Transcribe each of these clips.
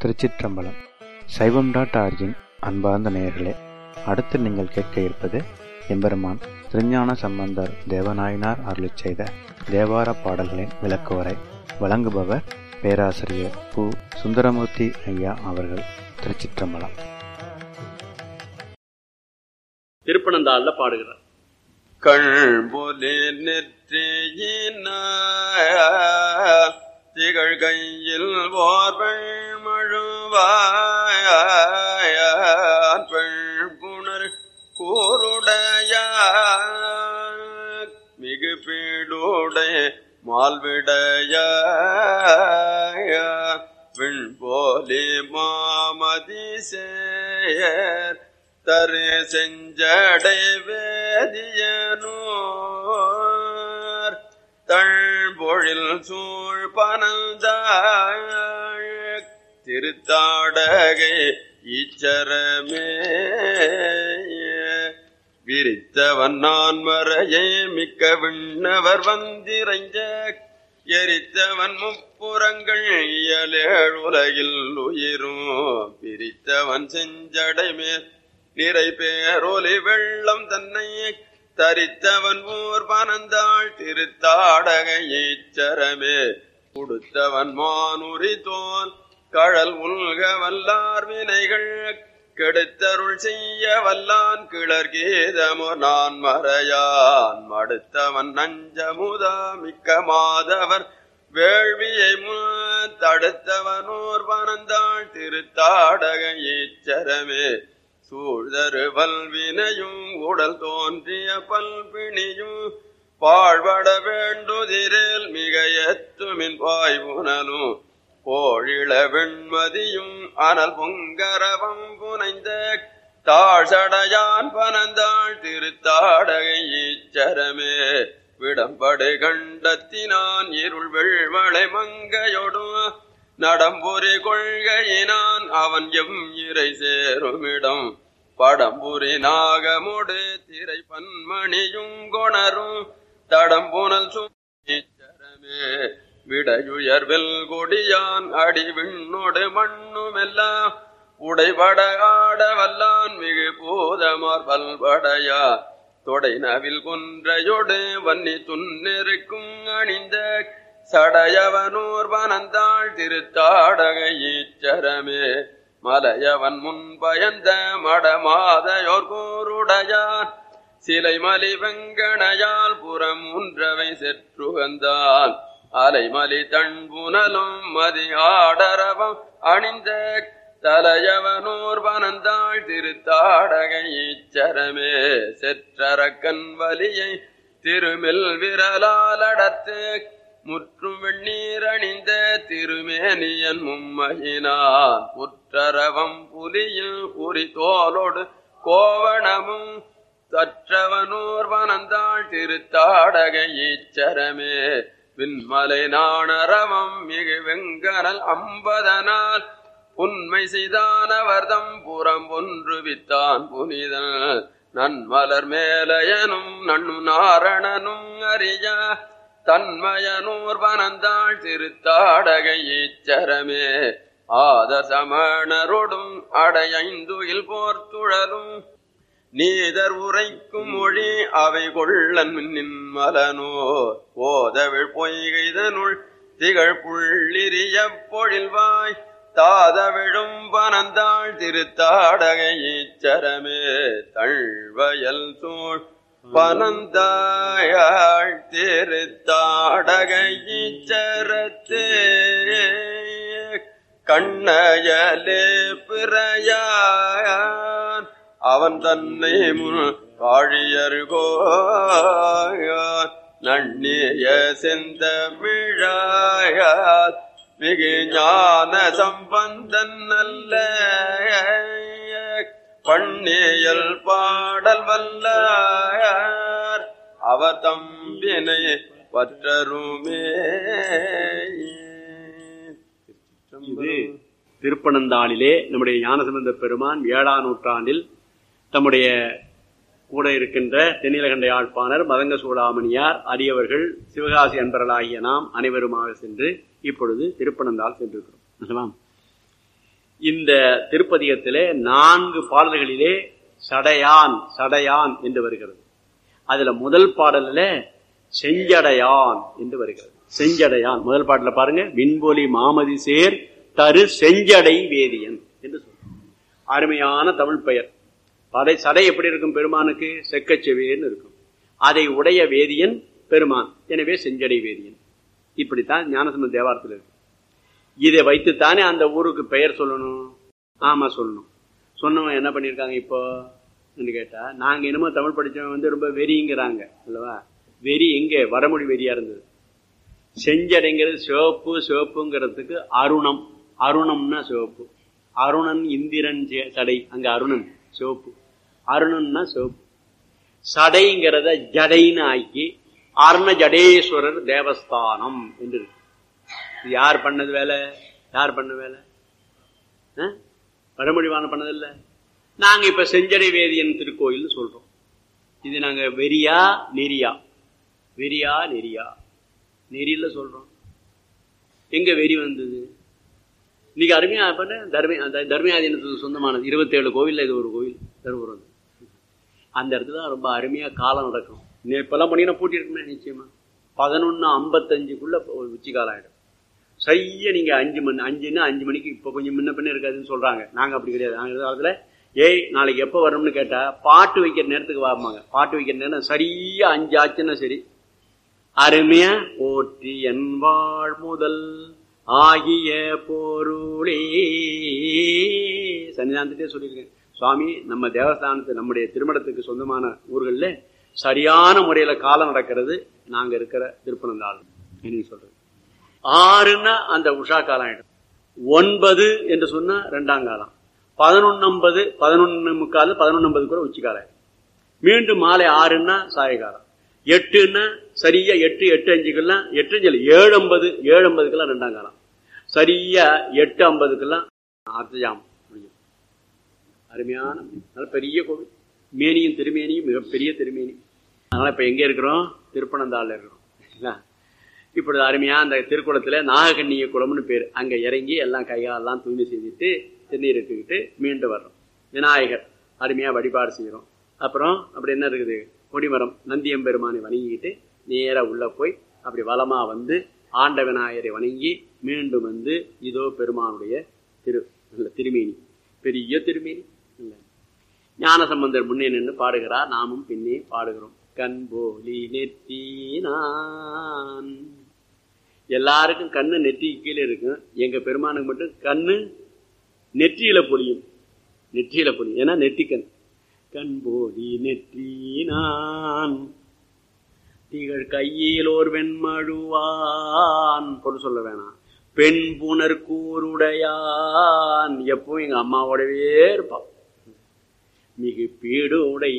திருச்சிற்றம்பலம் சைவம் dot origin அன்பார்ந்த நேயர்களே அடுத்து நீங்கள் கேட்க இருப்பது எம்பெருமான் திருஞான சம்பந்தர் தேவநாயனார் அருளிச் செய்த தேவார பாடல்களின் விளக்குவரை வழங்குபவர் பேராசிரியர் பு சுந்தரமூர்த்தி ஐயா அவர்கள் திருச்சிற்றம்பலம் திருப்பனந்தாள்ல பாடுகிறார் கண்பொலி நெற்றியின திகழ் கையில் ஓர்வள் மழுவாய் புணர் கூருடைய மிகு பீடுடைய மால்விடைய விண்போலி மாமதி சேர் தரு செஞ்சடை வேதியனூர் தழ்பொழில் சூழ் பனந்தாள் திருத்தாடகை ஈச்சரமே விரித்தவன் நான் மறையே மிக்க விண்ணவர் வந்திரைஞ்ச எரித்தவன் முப்புறங்கள் இயலேழ் உலகில் உயிரும் பிரித்தவன் செஞ்சடை மேல் நிறை பேரொலி வெள்ளம் தன்னை தரித்தவன் ஊர் பனந்தாள் திருத்தாடகை ஈச்சரமே கொடுத்தவன் மானுரி தோல் கழல் உல்க வல்லார் வினைகள் கெடுத்தருள் செய்ய வல்லான் கிளர் கீதமோ நான் மறையான் மடுத்தவன் நஞ்சமுதா மிக்க மாதவர் வேள்வியை தடுத்தவனோர் பனந்தாள் திருத்தாடக ஈச்சரமே சூழ்தரு வல்வினையும் உடல் தோன்றிய பல்பிணியும் பாழ்பட வேண்டுதிரேல் மிக எத்துமின் பாய்வுனலும் போழிள வெண்மதியும் அனல் பொங்கரவம் புனைந்த தாழ்சடையான் பனந்தாள் திருத்தாடகை ஈச்சரமே விடம்படு கண்டத்தினான் இருள் வெள்வளை மங்கையொடும் நடம்புரி கொள்கையினான் அவன் எம் இறை சேருமிடம் படம்புரி நாகமுடு திரை பன்மணியும் கொணரும் தடம்புனல் சுரமே விடையுயர்வில் கொடியான் அடி விண்ணோடு மண்ணுமெல்லாம் உடைபட ஆட வல்லான் மிகு பூதமார் பல்படையா தொடை நவில் குன்றையொடு வன்னி துன்னெருக்கும் அணிந்த சடையவனூர் வனந்தாள் திருத்தாடகை ஈச்சரமே மலையவன் முன் பயந்த மடமாதையோர் கூருடையான் சிலை மலி வெங்கணையால் புறம் உன்றவை செற்றுகந்தான் அலைமலி தன்புனலும் மதி ஆடரவம் அணிந்த தலையவனூர் வனந்தாள் திருத்தாடகை ஈச்சரமே செற்றரக்கன் வலியை திருமில் விரலால் அடத்து முற்றும் வெண்ணீர் அணிந்த திருமேனியன் மும்மையினான் புற்றரவம் புலியும் உரி தோலோடு கோவணமும் சற்றவனூர் வனந்தாள் திருத்தாடகை ஈச்சரமே விண்மலை நாணரவம் மிகு வெங்கனல் அம்பதனால் உண்மை செய்தானவர்தம் புறம் ஒன்று வித்தான் புனிதன் நன்மலர் மேலையனும் நண்ணும் நாரணனும் அறியா தன்மயனூர் வனந்தாள் திருத்தாடகை ஈச்சரமே ஆதர் சமணரொடும் அடையைந்துகில் போர்த்துழலும் நீதர் உரைக்கும் மொழி அவை கொள்ளன் மின்னின் மலனோர் போதவிழ் பொய்கைதனுள் திகழ் புள்ளிரிய பொழில்வாய் தாதவிழும் பனந்தாள் திருத்தாடகை ஈச்சரமே தழ்வயல் சூழ் பனந்தாயாள் திருத்தாடகை ஈச்சரத்தே கண்ணயலே பிறையான் அவன் தன்னை முன் காழியர்கோயான் நன்னிய செந்தமிழாயால் மிகு ஞான சம்பந்தன் நல்ல பண்ணியல் பாடல் வல்லார் அவர் தம்பினை பற்றருமே இது திருப்பனந்தாளிலே நம்முடைய ஞானசம்பந்த பெருமான் ஏழாம் நூற்றாண்டில் தம்முடைய கூட இருக்கின்ற தென்னிலகண்ட யாழ்ப்பாணர் மதங்க சூடாமணியார் அடியவர்கள் சிவகாசி அன்பர்களாகிய நாம் அனைவருமாக சென்று இப்பொழுது திருப்பனந்தாள் சென்றிருக்கிறோம் அல்லவா? இந்த திருப்பதிகத்திலே நான்கு பாடல்களிலே சடையான் சடையான் என்று வருகிறது அதுல முதல் பாடல்ல செஞ்சடையான் என்று வருகிறது செஞ்சடையான் முதல் பாட்டுல பாருங்க விண்பொலி மாமதி சேர் தரு செஞ்சடை வேதியன் என்று சொல்றோம் அருமையான தமிழ் பெயர் படை சடை எப்படி இருக்கும் பெருமானுக்கு செக்கச்செவியன்னு இருக்கும் அதை உடைய வேதியன் பெருமான் எனவே செஞ்சடை வேதியன் இப்படித்தான் ஞானசம்பந்த தேவாரத்தில் இருக்கு இதை வைத்துத்தானே அந்த ஊருக்கு பெயர் சொல்லணும் ஆமா சொல்லணும் சொன்னவன் என்ன பண்ணியிருக்காங்க இப்போ கேட்டா நாங்க என்னமோ தமிழ் படிச்சவன் வந்து ரொம்ப வெறிங்கிறாங்க அல்லவா வெறி எங்க வடமொழி வெறியா இருந்தது செஞ்சடைங்கிறது சிவப்பு சிவப்புங்கிறதுக்கு அருணம் அருணம்னா சிவப்பு அருணன் இந்திரன் ஜெ- சடை அங்க அருணன் சிவப்பு அருணன்னா சிவப்பு சடைங்கிறத ஜடைன்னு ஆக்கி அருண ஜடேஸ்வரர் தேவஸ்தானம் என்று இருக்கு. இது யார் பண்ணது வேலை யார் பண்ண வேலை ஆ? வடமொழிவான பண்ணதில்ல நாங்க இப்ப செஞ்சடை வேதியன் திருக்கோயில் சொல்றோம் இது நாங்க வெறியா நெறியா வெறியா நெறியா நெறியில சொல்றோம் எங்க வெறி வந்தது இன்னைக்கு அருமையா பண்ண தர்மி அந்த தர்மியாதீனத்துக்கு சொந்தமானது இருபத்தேழு கோவில்ல இது ஒரு கோவில் தருமபுரம் அந்த இடத்துல தான் ரொம்ப அருமையா காலம் நடக்கும் நீ இப்பெல்லாம் பண்ணீங்கன்னா பூட்டி இருக்குமே நிச்சயமா பதினொன்னு ஐம்பத்தஞ்சுக்குள்ள ஒரு உச்சி காலம் ஆயிடும் சரியா நீங்க அஞ்சு மணி அஞ்சுன்னா அஞ்சு மணிக்கு இப்போ கொஞ்சம் முன்ன பின்ன இருக்காதுன்னு சொல்றாங்க நாங்க அப்படி கிடையாது நாங்க இருந்த காலத்துல ஏய் நாளைக்கு எப்போ வரணும்னு கேட்டா பாட்டு வைக்கிற நேரத்துக்கு வாமாங்க பாட்டு வைக்கிற நேரம் சரியா அஞ்சு ஆச்சுன்னா சரி அருமையா போற்றி என் வாழ் முதல் ஆகிய பொருளே சன்னிதானத்திட்டே சொல்லியிருக்கேன் சுவாமி நம்ம தேவஸ்தானத்து நம்முடைய திருமணத்துக்கு சொந்தமான ஊர்கள்ல சரியான முறையில காலம் நடக்கிறது நாங்க இருக்கிற திருப்பனந்தாள் என்ன சொல்றது ஆறுன்னா அந்த உஷா காலம் ஆயிடும் ஒன்பது என்று சொன்னா ரெண்டாம் காலம் பதினொன்னம்பது பதினொன்னு முக்கால் பதினொன்னம்பது கூட உச்சி காலம் ஆயிடும். மீண்டும் மாலை ஆறுன்னா சாயகாலம் எட்டுன்னா சரியா எட்டு எட்டு அஞ்சுக்கெல்லாம் எட்டு அஞ்சு இல்ல, ஏழு ஐம்பது ஏழு ஐம்பதுக்கெல்லாம் ரெண்டாம் காலம் சரியா எட்டு ஐம்பதுக்கெல்லாம் அர்த்தஜாமம் முடியும் அருமையான நல்ல பெரிய கோவில் மேனியும் திருமேனியும் மிகப்பெரிய திருமேனி அதனால இப்ப எங்க இருக்கிறோம் திருப்பனந்தாள்ல இருக்கிறோம் சரிங்களா? இப்பொழுது அருமையா அந்த திருக்குளத்துல நாககண்ணிய குளம்னு பேர் அங்க இறங்கி எல்லாம் கைகாலெல்லாம் தூய்மை செய்துட்டு திருநீர் இட்டுக்கிட்டு மீண்டு வர்றோம் விநாயகர் அருமையா வழிபாடு செய்யறோம் அப்புறம் அப்படி என்ன இருக்குது கொடிமரம் நந்தியம்பெருமானை வணங்கிக்கிட்டு நேரா உள்ள போய் அப்படி வலமா வந்து ஆண்ட விநாயகரை வணங்கி மீண்டும் வந்து இதோ பெருமானுடைய திரு நல்ல திருமேனி பெரிய திருமேனி இல்ல ஞானசம்பந்தர் முன்னே நின்று பாடுகிறார் நாமும் பின்னே பாடுகிறோம் கண் போலி நெற்றினான் எல்லாருக்கும் கண்ணு நெற்றிக்கு கீழே இருக்கும் எங்க பெருமானுக்கு மட்டும் கண்ணு நெற்றியில பொழியும் நெற்றியில பொழியும் ஏன்னா நெற்றிக்கண் கண் போலி நெற்றினான் திகழ் கையில் ஓர் வெண்மழுவான் பொருள் சொல்ல வேணாம் பெண் புனர் கூருடையான் எப்பவும் எங்க அம்மாவோடவே இருப்பான் மிகு பீடுடை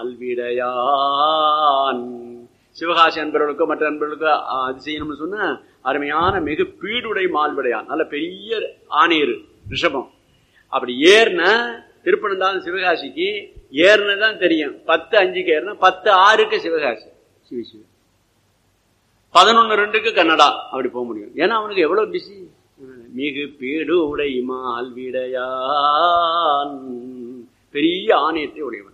மால்விடையான் சிவகாசி அன்பர்களுக்கோ மற்ற அன்பர்களுக்கோ அஹ், அது செய்யணும்னு சொன்னா அருமையான மிகு பீடுடை மால்விடையான் நல்ல பெரிய ஆணையர் ரிஷபம் அப்படி ஏறின திருப்பனந்தாலும் சிவகாசிக்கு ஏறினதான் தெரியும் பத்து அஞ்சுக்கு ஏறினா பத்து ஆறுக்கு சிவகாசி சிவ சிவ பதினொன்னு ரெண்டுக்கு கன்னடா அப்படி போக முடியும் ஏன்னா அவனுக்கு எவ்வளவு பிஸி மிகு பீடு உடை மால் விடையான் பெரிய ஆணையத்தை உடையவன்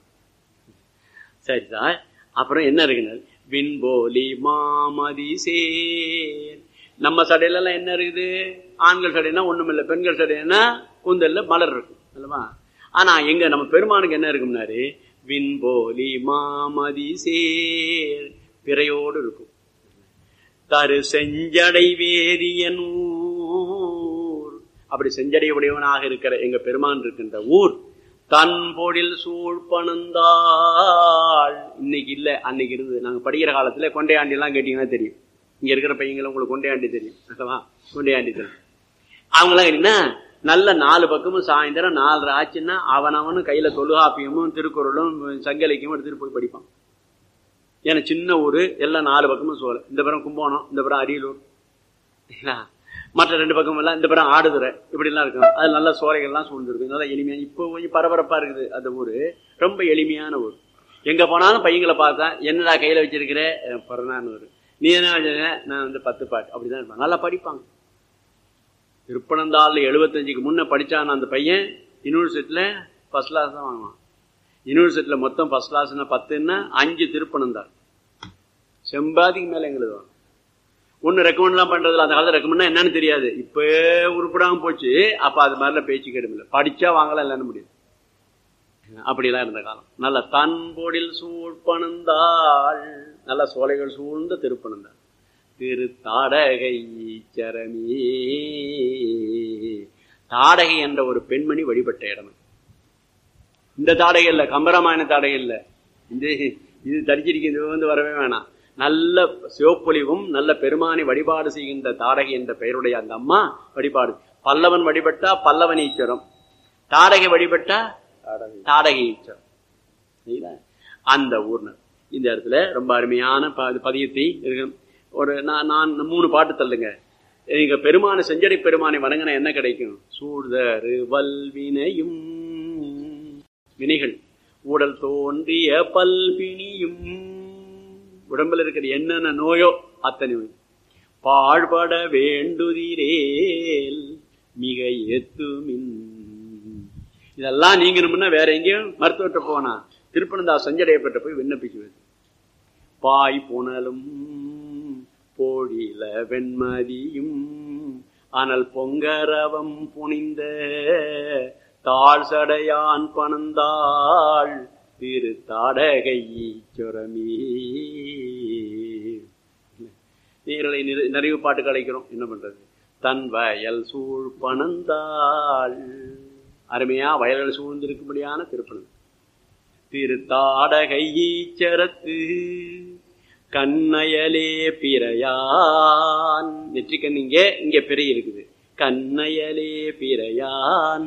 சரி சார் அப்புறம் என்ன இருக்குன்னு விண்போலி மாமதி சேர் நம்ம சடையில எல்லாம் என்ன இருக்குது ஆண்கள் சடைனா ஒண்ணுமில்லை பெண்கள் சடைனா கூந்தல்ல மலர் இருக்கும் அல்லவா ஆனா எங்க நம்ம பெருமானுக்கு என்ன இருக்கும்னாரு விண்போலி மாமதி சேர் பிறையோடு இருக்கும் தரு செஞ்சடை வேதியன் ஊர் அப்படி செஞ்சடை உடையவனாக இருக்கிற எங்க பெருமான் இருக்கின்ற ஊர் தன் பொழில் சூழ்பணந்தாள் இன்னைக்கு இல்ல அன்னைக்கு இருந்தது நாங்க படிக்கிற காலத்துல கொண்டையாண்டி எல்லாம் கேட்டீங்கன்னா தெரியும் இங்க இருக்கிற பையங்களும் உங்களுக்கு கொண்டையாண்டி தெரியும் அல்லவா கொண்டையாண்டி தெரியும் அவங்களாம் கேட்டீங்கன்னா நல்ல நாலு பக்கமும் சாயந்தரம் நாலரை ஆச்சுன்னா அவனவனும் கையில தொழுகாப்பியமும் திருக்குறளும் சங்கலிக்கும் எடுத்துட்டு போய் படிப்பான் ஏன்னா சின்ன ஊரு எல்லாம் நாலு பக்கமும் சோலை இந்த புறம் கும்போணம் இந்த புறம் அரியலூர் சரிங்களா? மற்ற ரெண்டு பக்கம் எல்லாம் இந்த புறம் ஆடுதுறை இப்படி எல்லாம் இருக்கும் அது நல்ல சோலைகள்லாம் சூழ்ந்துருக்கு நல்லா எளிமையா இப்போ கொஞ்சம் பரபரப்பா இருக்குது அந்த ஊரு ரொம்ப எளிமையான ஊர் எங்க போனாலும் பையங்களை பார்த்தா என்னடா கையில வச்சிருக்கிற பிறநான்னு நீ என்ன வச்சிருக்க நான் வந்து பத்து பாட்டு அப்படிதான் இருப்பாங்க நல்லா படிப்பாங்க திருப்பனந்தாள் எழுபத்தஞ்சுக்கு முன்ன படிச்சான அந்த பையன் யூனிவர்சிட்டியில் ஃபர்ஸ்ட் கிளாஸ் தான் வாங்குவான் யூனிவர்சிட்டியில் மொத்தம் ஃபர்ஸ்ட் கிளாஸ்னா பத்துன்னா அஞ்சு திருப்பனந்தாள் செம்பாதிக்கு மேலே எங்களுக்கு வாங்க ஒன்று ரெக்கமெண்ட்லாம் பண்ணுறதுல அந்த காலத்தில் ரெக்கமெண்ட்னா என்னன்னு தெரியாது இப்போ உருப்படாம போச்சு அப்போ அது மாதிரிலாம் பேச்சு கேடுமில்லை படித்தா வாங்கலாம் இல்லைன்னு முடியாது அப்படிலாம் இருந்த காலம் நல்ல தன்பொடில் சூழ்பணந்தாள் நல்ல சோலைகள் சூழ்ந்த திருப்பணந்தாள் திரு தாடகை சரமே தாடகை என்ற ஒரு பெண்மணி வழிபட்ட இடம் இந்த தாடகை இல்லை கம்பராமாயண தாடகை இல்லை இந்த இது தரிச்சிருக்கிறது வந்து வரவே வேணாம் நல்ல சிவப்பொலிவும் நல்ல பெருமானை வழிபாடு செய்கின்ற தாடகை என்ற பெயருடைய அந்த அம்மா வழிபாடு பல்லவன் வழிபட்டா பல்லவன் ஈச்சரம் தாடகை வழிபட்டா தாடகை ஈச்சரம் சரிங்களா? அந்த ஊர்னர் இந்த இடத்துல ரொம்ப அருமையான ப- பதியத்தை இருக்கு. ஒரு நான் நான் மூணு பாட்டு தள்ளுங்க நீங்க பெருமானை செஞ்சடை பெருமானை வணங்கினா என்ன கிடைக்கும் சூழ்தரு வல்வினையும் வினைகள் ஊடல் தோன்றிய பல்பிணியும் உடம்புல இருக்கிற என்னென்ன நோயோ அத்தனை நோய் பாழ்பட வேண்டுதிரேல் மிக எத்துமின் இதெல்லாம் நீங்கணும்னா வேற எங்கேயும் மருத்துவர்கிட்ட போனா திருப்பனந்தா சஞ்சடையப்பட்ட போய் விண்ணப்பிக்குவது பாய் புனலும் போடில வெண்மதியும் ஆனால் பொங்கரவம் புனிந்த தாழ் சடையான் பணந்தாள் திரு தாடகை சுரமீ நீரலை நிறை- நிறைவு பாட்டுக்கு அழைக்கிறோம் என்ன பண்றது தன் வயல் சூழ் பணந்தாள் அருமையா வயல்கள் சூழ்ந்திருக்கும்படியான திருப்பணம் திருத்தாடகை ஈச்சரத்து கண்ணயலே பிறையான் நெற்றிக்கண் இங்கே இங்க பிறை இருக்குது கண்ணயலே பிறையான்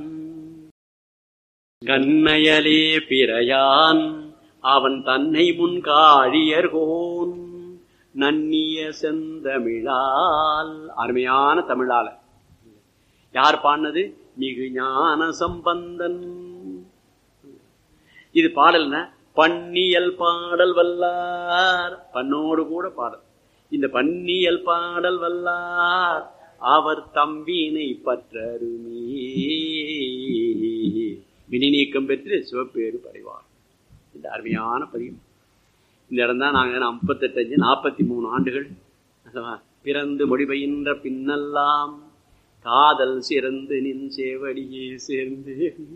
கண்ணயலே பிறையான் அவன் தன்னை முன் காழியர்கோன் நன்னிய செந்தமிழால் அருமையான தமிழால யார் பாடினது மிகு ஞான சம்பந்தன் இது பாடல்னா பன்னியல் பாடல் வல்லார் பண்ணோடு கூட பாடல் இந்த பன்னியல் பாடல் வல்லார் அவர் தம்பினை பற்றருமே வினி நீக்கம் பெற்று சிவப்பேறு படைவார் இந்த அருமையான பதிவு இந்த இடம் தான் நாங்கள் முப்பத்தெட்டு அஞ்சு நாற்பத்தி மூணு ஆண்டுகள் அல்லவா? பிறந்து மொழிபெயின்ற பின்னெல்லாம் காதல் சிறந்து நின் சேவடியே சேர்ந்து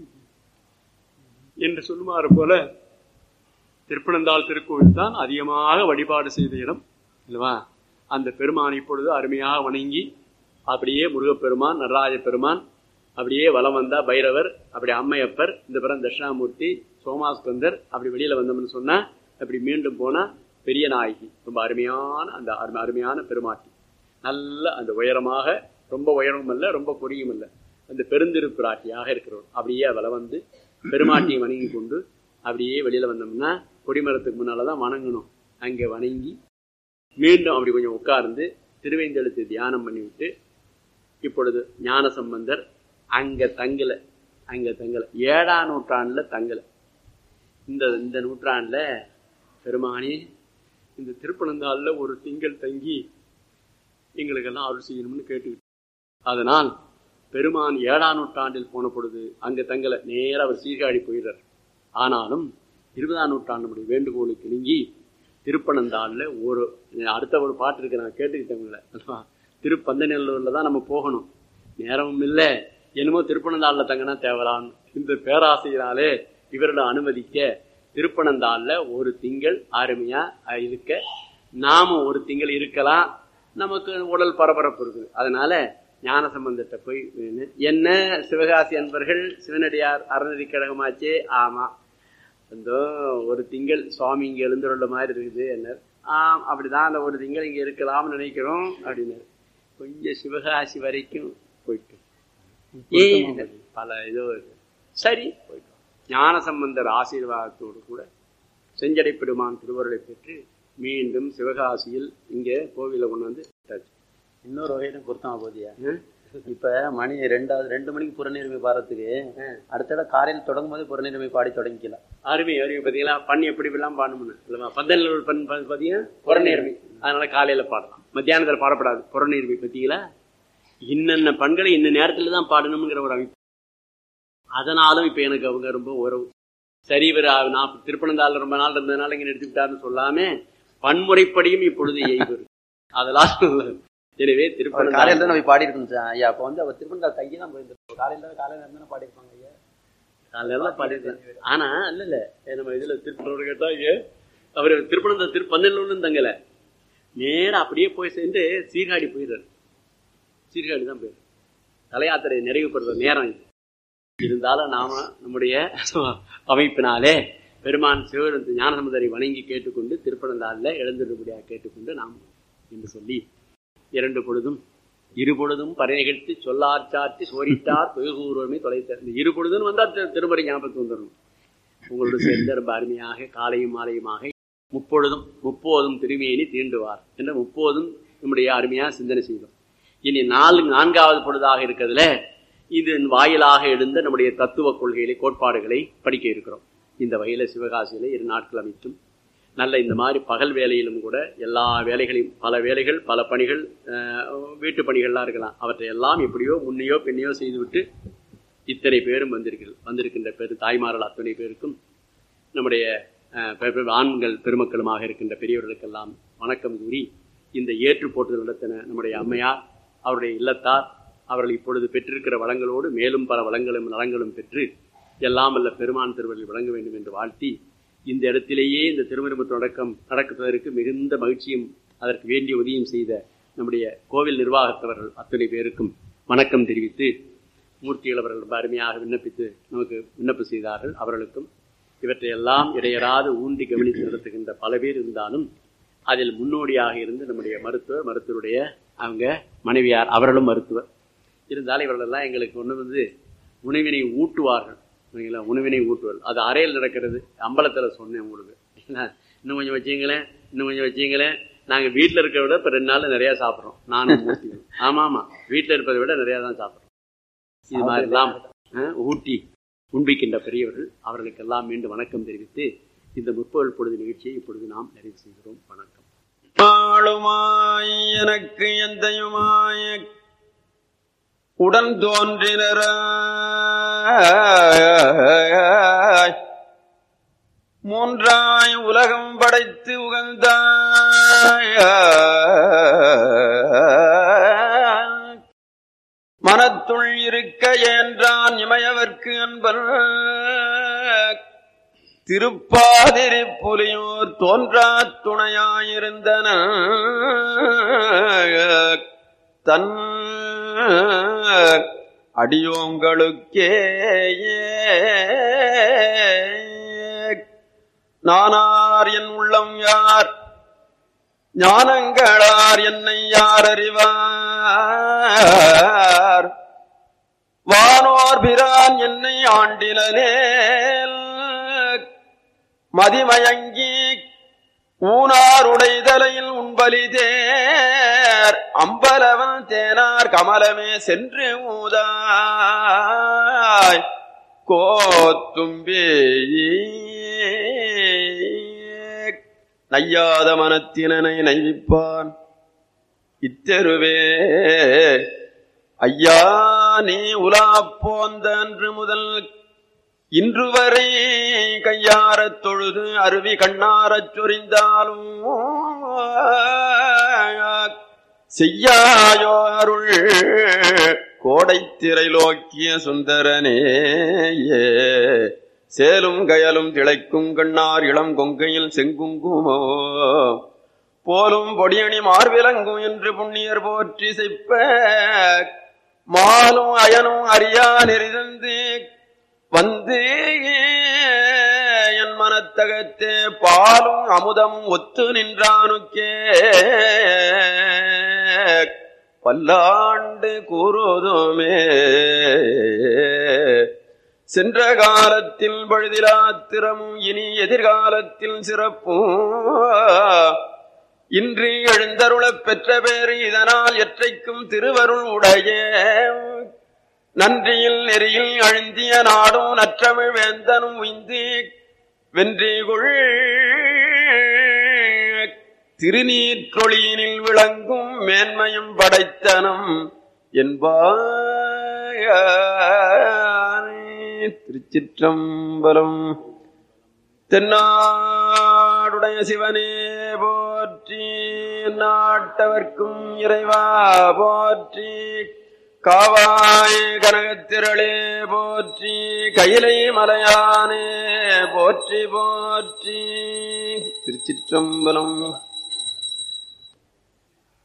என்று சொல்லுமாறு போல திருப்பனந்தாள் திருக்கோவில் தான் அதிகமாக வழிபாடு செய்த இடம் இல்லவா அந்த பெருமான் இப்பொழுது அருமையாக வணங்கி அப்படியே முருகப்பெருமான் நடராஜ பெருமான் அப்படியே வலம் வந்தா பைரவர் அப்படி அம்மையப்பர் இந்த பிறம் தட்சிணாமூர்த்தி சோமாஸ்கந்தர் அப்படி வெளியில வந்தோம்னு சொன்னா அப்படி மீண்டும் போனா பெரிய நாயகி ரொம்ப அருமையான அந்த அருமை- அருமையான பெருமாட்டி நல்ல அந்த உயரமாக ரொம்ப உயரமும் அல்ல ரொம்ப கொடியும் அல்ல அந்த பெருந்திருப்பிராட்டியாக இருக்கிறவர் அப்படியே வலம் வந்து பெருமாட்டியை வணங்கி கொண்டு அப்படியே வெளியில வந்தோம்னா கொடிமரத்துக்கு முன்னாலதான் வணங்கணும் அங்கே வணங்கி மீண்டும் அப்படி கொஞ்சம் உட்கார்ந்து திருவேந்தெழுத்து தியானம் பண்ணிவிட்டு இப்பொழுது ஞான சம்பந்தர் அங்க தங்கல அங்க தங்கல ஏழாம் நூற்றாண்டுல தங்கல இந்த இந்த நூற்றாண்டுல பெருமானி இந்த திருப்பனந்தாள்ல ஒரு திங்கள் தங்கி எங்களுக்கெல்லாம் அருள் செய்யணும்னு கேட்டுக்கிட்டு அதனால் பெருமான் ஏழாம் நூற்றாண்டில் போன பொழுது அங்க தங்கல நேரா அவர் சீர்காழி போயிடுறார் ஆனாலும் இருபதாம் நூற்றாண்டுடைய வேண்டுகோளுக்கு நீங்கி திருப்பனந்தாள்ல ஒரு அடுத்த ஒரு பாட்டு இருக்கு நான் கேட்டுக்கிட்டவங்கள திருப்பந்தநல்லூர்ல தான் நம்ம போகணும் நேரமும் இல்லை என்னமோ திருப்பனந்தாள்ல தங்கினா தேவலான் இந்த பேராசையினாலே இவரிடம் அனுமதிக்க திருப்பனந்தாள்ல ஒரு திங்கள் அருமையா அஹ், இருக்க நாம ஒரு திங்கள் இருக்கலாம் நமக்கு உடல் பரபரப்பு இருக்குது அதனால ஞான சம்பந்தத்தை போய் வேணு. என்ன சிவகாசி அன்பர்கள் சிவனடியார் அறநெறி கழகமாச்சே ஆமா அந்த ஒரு திங்கள் சுவாமி இங்க எழுந்துள்ள மாதிரி இருக்குது என்ன ஆம் அப்படிதான் அந்த ஒரு திங்கள் இங்க இருக்கலாம்னு நினைக்கிறோம் அப்படின்னாரு கொஞ்சம் சிவகாசி வரைக்கும் போயிட்டு ஏன் பல இதோ இருக்கு. சரி போயிட்டோம் ஞான சம்பந்தர் ஆசீர்வாதத்தோடு கூட செஞ்சடை பெருமான் திருவருளை பெற்று மீண்டும் சிவகாசியில் இங்கே கோவில கொண்டு வந்து விட்டாச்சு. இன்னொரு வகையிலும் பொருத்தம் போதியா ஆ? இப்ப மணி ரெண்டாவது ரெண்டு மணிக்கு புறநீர்மை பாடுறதுக்கு அடுத்த இடம் காலையில் தொடங்கும் போது புறநீர்மை பாடி தொடங்கிக்கலாம் அருமை அருமை பார்த்தீங்களா பண்ணி எப்படி எல்லாம் பாடணும்னு இல்லைமா பந்தல் பண் பார்த்தீங்கன்னா புறநேர்மை அதனால காலையில பாடலாம் மத்தியானத்தில் பாடப்படாது புறநேர்மை பார்த்தீங்களா இன்னென்ன பண்களை இந்த நேரத்துல தான் பாடணுங்கிற ஒரு அமைப்பு அதனாலும் இப்ப எனக்கு அவங்க ரொம்ப உறவு சரி இவர் நான் திருப்பனந்தாள் ரொம்ப நாள் இருந்ததுனால இங்க எடுத்துக்கிட்டாருன்னு சொல்லாம பன்முறைப்படியும் இப்பொழுது எய்வு இருக்கு. அதெல்லாம் எனவே அவர் திருப்பனந்தாள் காலையில தான் போய் பாடி இருக்கணும் சார் ஐயா அப்ப வந்து அவர் திருப்பணம் கையை தான் போயிருந்தார் காலையில காலையில இருந்தா பாடி இருப்பாங்க ஐயா அதெல்லாம் பாடிருக்கேன் ஆனா இல்ல இல்ல ஏ, நம்ம இதுல திருப்பணம் கேட்டா ஏ, அவரு திருப்பணம் திருப்பந்தலூர்னு தங்கல நேரா அப்படியே போய் சேர்ந்து சீர்காழி போயிடுறாரு சீர்காழி தான் போயிடுறாரு தலையாத்திரை நிறைவுபடுற நேரம் இது இருந்தாலும் நாம நம்முடைய அமைப்பினாலே பெருமான் சிவரத்து ஞானசமுதரை வணங்கி கேட்டுக்கொண்டு திருப்பனந்தாளில் எழுந்திருப்படியாக கேட்டுக்கொண்டு நாம் என்று சொல்லி இரண்டு பொழுதும் இரு பொழுதும் பறை நிகழ்த்தி சொல்லார் சாற்றி சோரிட்டார் தொகுகூர்வமே தொலைத்தார் இந்த இரு பொழுதும் வந்தா திரு- திருமறை ஞாபகத்துக்கு வந்துடணும் உங்களோட சேர்ந்த ரொம்ப அருமையாக காலையும் மாலையுமாக முப்பொழுதும் முப்போதும் திருமேனி தீண்டுவார் என்ற முப்போதும் நம்முடைய அருமையாக சிந்தனை செய்தோம் இனி நாலு நான்காவது பொழுதாக இருக்கிறதுல இது வாயிலாக எழுந்த நம்முடைய தத்துவ கொள்கைகளை கோட்பாடுகளை படிக்க இருக்கிறோம் இந்த வகையில சிவகாசியில இரு நாட்கள் அமைத்தும் நல்ல இந்த மாதிரி பகல் வேலையிலும் கூட எல்லா வேலைகளையும் பல வேலைகள் பல பணிகள் அஹ், வீட்டு பணிகள்லாம் இருக்கலாம் அவற்றை எல்லாம் எப்படியோ முன்னையோ பின்னையோ செய்துவிட்டு இத்தனை பேரும் வந்திருக்கிறது வந்திருக்கின்ற பெரு தாய்மார்கள் அத்தனை பேருக்கும் நம்முடைய அஹ், பெ- பெ- ஆண்கள் பெருமக்களுமாக இருக்கின்ற பெரியவர்களுக்கெல்லாம் வணக்கம் கூறி இந்த ஏற்று போட்டுதல் நடத்தின நம்முடைய அம்மையார் அவருடைய இல்லத்தார் அவர்கள் இப்பொழுது பெற்றிருக்கிற வளங்களோடு மேலும் பல வளங்களும் நலங்களும் பெற்று எல்லாம் வல்ல பெருமான் திருவள்ளில் வழங்க வேண்டும் என்று வாழ்த்தி இந்த இடத்திலேயே இந்த திருமணம் தொடக்கம் நடக்குவதற்கு மிகுந்த மகிழ்ச்சியும் அதற்கு வேண்டிய உதவியும் செய்த நம்முடைய கோவில் நிர்வாகத்தவர்கள் அத்தனை பேருக்கும் வணக்கம் தெரிவித்து மூர்த்திகள் அவர்கள் ரொம்ப அருமையாக விண்ணப்பித்து நமக்கு விண்ணப்பம் செய்தார்கள் அவர்களுக்கும் இவற்றையெல்லாம் இடையராது ஊன்றி கவனித்து நடத்துகின்ற பல பேர் இருந்தாலும் அதில் முன்னோடியாக இருந்து நம்முடைய மருத்துவர் மருத்துவருடைய அவங்க மனைவியார் அவர்களும் மருத்துவர் இருந்தாலும் இவர்களெல்லாம் எங்களுக்கு ஒன்று வந்து உணவினை ஊட்டுவார்கள் சரிங்களா? உணவினை ஊட்டுவார்கள் அது அறையில் நடக்கிறது அம்பலத்தில் சொன்னேன் உங்களுக்கு சரிங்களா? இன்னும் கொஞ்சம் வச்சீங்களேன் இன்னும் கொஞ்சம் வச்சீங்களேன் நாங்கள் வீட்டில் இருக்கிறத விட இப்போ ரெண்டு நாள் நிறையா சாப்பிட்றோம் நானும் மூர்த்தியும். ஆமா ஆமா வீட்டில் இருப்பதை விட நிறையா தான் சாப்பிட்றோம் இது மாதிரிலாம் அஹ், ஊட்டி உண்பிக்கின்ற பெரியவர்கள் அவர்களுக்கெல்லாம் மீண்டும் வணக்கம் தெரிவித்து இந்த முற்பகல் பொழுது நிகழ்ச்சியை இப்பொழுது நாம் நிறைவு செய்கிறோம் வணக்கம் ஆளுமாய் எனக்கு எந்தையுமாய் உடன் தோன்றினர மூன்றாய் உலகம் படைத்து உகந்தாய் மனத்துள் இருக்க என்றான் இமையவர்க்கு அன்பர் திருப்பாதிரி புலியூர் தோன்றா துணையாயிருந்தன தன் அடியோங்களுக்கே நானார் என் உள்ளம் யார் ஞானங்களார் என்னை யார் அறிவார் வானோர் பிரான் என்னை ஆண்டினேல் மதிமயங்கி ஊனாருடை தலையில் உண்பலி தேர் அம்பலவன் தேனார் கமலமே சென்று ஊதாய் கோத்தும்பி நையாத மனத்தினனை நைவிப்பான் இத்தெருவே ஐயா நீ உலா போந்த அன்று முதல் இன்று வரை கையாரத் தொழுது அருவி கண்ணாரச் சொரிந்தாலும் செய்யாயோ அருள் கோடைத் திரைலோக்கிய சுந்தரனே சேலும் கயலும் திளைக்கும் கண்ணார் இளம் கொங்கையில் செங்குங்குமோ போலும் பொடியணி மார்விலங்கும் என்று புண்ணியர் போற்றி செய்ப்ப மாலும் அயனும் அறியா நெறிதந்து வந்து என் மனத்தகத்தே பாலும் அமுதமும் ஒத்து நின்றானுக்கே பல்லாண்டு கூறுதுமே சென்ற காலத்தில் பழுதிலாத்திரமும் இனி எதிர்காலத்தில் சிறப்பும் இன்று எழுந்தருளப் பெற்ற பேர் இதனால் எற்றைக்கும் திருவருள் உடைய நன்றியில் நெறியில் அழுந்திய நாடும் நற்றமிழ் வேந்தனும் உய்ந்து வென்றிகுள் திருநீற்றொழியினில் விளங்கும் மேன்மையும் படைத்தனம் என்பாய் திருச்சிற்றம்பலம் தென்னாடுடைய சிவனே போற்றி நாட்டவர்க்கும் இறைவா போற்றி காவாய் கனகத்திரளே போற்றி கையிலை மலையானே போற்றி போற்றி திருச்சிற்றம்பலம்